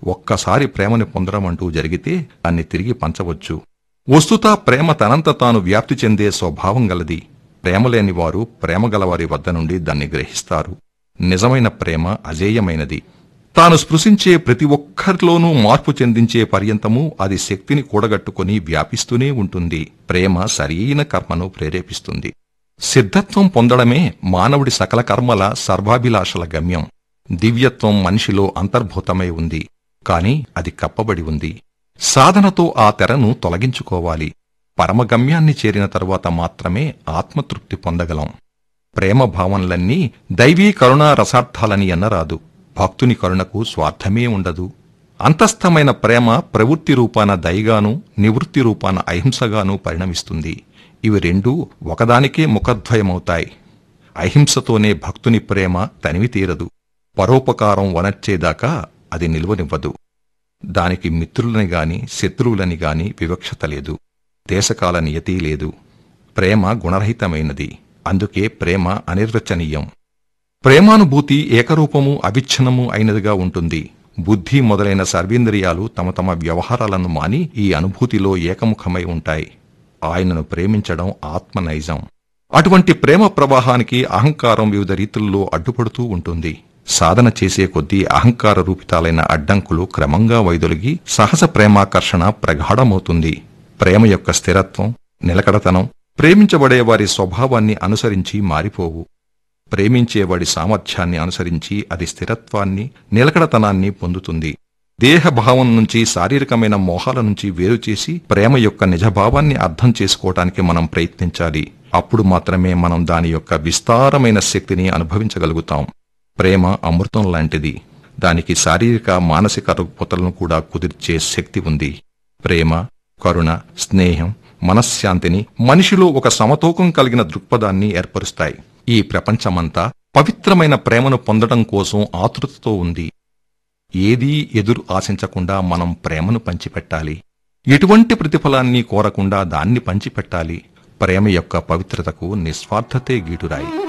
ఒక్కసారి ప్రేమని పొందడం అంటూ జరిగితే దాన్ని తిరిగి పంచవచ్చు వస్తుతా ప్రేమ తనంత తాను వ్యాప్తి చెందే స్వభావం గలది ప్రేమ లేని వారు ప్రేమ గలవారి వద్ద నుండి దాన్ని గ్రహిస్తారు నిజమైన ప్రేమ అజేయమైనది తాను స్పృశించే ప్రతి ఒక్కరిలోనూ మార్పు చెందించే పర్యంతము అది శక్తిని కూడగట్టుకుని వ్యాపిస్తూనే ఉంటుంది ప్రేమ సరియైన కర్మను ప్రేరేపిస్తుంది సిద్ధత్వం పొందడమే మానవుడి సకల కర్మల సర్వాభిలాషల గమ్యం దివ్యత్వం మనిషిలో అంతర్భూతమై ఉంది కాని అది కప్పబడి ఉంది సాధనతో ఆ తెరను తొలగించుకోవాలి పరమగమ్యాన్ని చేరిన తరువాత మాత్రమే ఆత్మతృప్తి పొందగలం ప్రేమ భావనలన్నీ దైవీ కరుణా రసార్థాలని ఎన్నరాదు భక్తుని కరుణకు స్వార్థమే ఉండదు అంతస్థమైన ప్రేమ ప్రవృత్తి రూపాన దయగాను నివృత్తి రూపాన అహింసగాను పరిణమిస్తుంది ఇవి రెండూ ఒకదానికే ముఖద్వయమవుతాయి అహింసతోనే భక్తుని ప్రేమ తనివి తీరదు పరోపకారం వనర్చేదాకా అది నిలువనివ్వదు దానికి మిత్రులని గాని శత్రువులని గాని వివక్షత లేదు దేశకాల నియతి లేదు ప్రేమ గుణరహితమైనది అందుకే ప్రేమ అనిర్వచనీయం ప్రేమానుభూతి ఏకరూపము అవిచ్ఛిన్నము అయినదిగా ఉంటుంది బుద్ధి మొదలైన సర్వేంద్రియాలు తమ తమ వ్యవహారాలను మాని ఈ అనుభూతిలో ఏకముఖమై ఉంటాయి ఆయనను ప్రేమించడం ఆత్మ నైజం అటువంటి ప్రేమ ప్రవాహానికి అహంకారం వివిధ రీతుల్లో అడ్డుపడుతూ ఉంటుంది సాధన చేసే కొద్దీ అహంకార రూపితాలైన అడ్డంకులు క్రమంగా వైదొలిగి సహజ ప్రేమాకర్షణ ప్రగాఢమవుతుంది ప్రేమ యొక్క స్థిరత్వం నిలకడతనం ప్రేమించబడే వారి స్వభావాన్ని అనుసరించి మారిపోవు ప్రేమించేవాడి సామర్థ్యాన్ని అనుసరించి అది స్థిరత్వాన్ని నిలకడతనాన్ని పొందుతుంది దేహభావం నుంచి శారీరకమైన మోహాల నుంచి వేరు చేసి ప్రేమ యొక్క నిజభావాన్ని అర్థం చేసుకోవటానికి మనం ప్రయత్నించాలి అప్పుడు మాత్రమే మనం దాని యొక్క విస్తారమైన శక్తిని అనుభవించగలుగుతాం ప్రేమ అమృతం లాంటిది దానికి శారీరక మానసిక రుగ్మతలను కూడా కుదిర్చే శక్తి ఉంది ప్రేమ కరుణ స్నేహం మనశ్శాంతిని మనిషిలో ఒక సమతూకం కలిగిన దృక్పథాన్ని ఏర్పరుస్తాయి ఈ ప్రపంచమంతా పవిత్రమైన ప్రేమను పొందడం కోసం ఆతృతతో ఉంది ఏదీ ఎదురు ఆశించకుండా మనం ప్రేమను పంచిపెట్టాలి ఎటువంటి ప్రతిఫలాన్ని కోరకుండా దాన్ని పంచిపెట్టాలి ప్రేమ యొక్క పవిత్రతకు నిస్వార్థతే గీటురాయి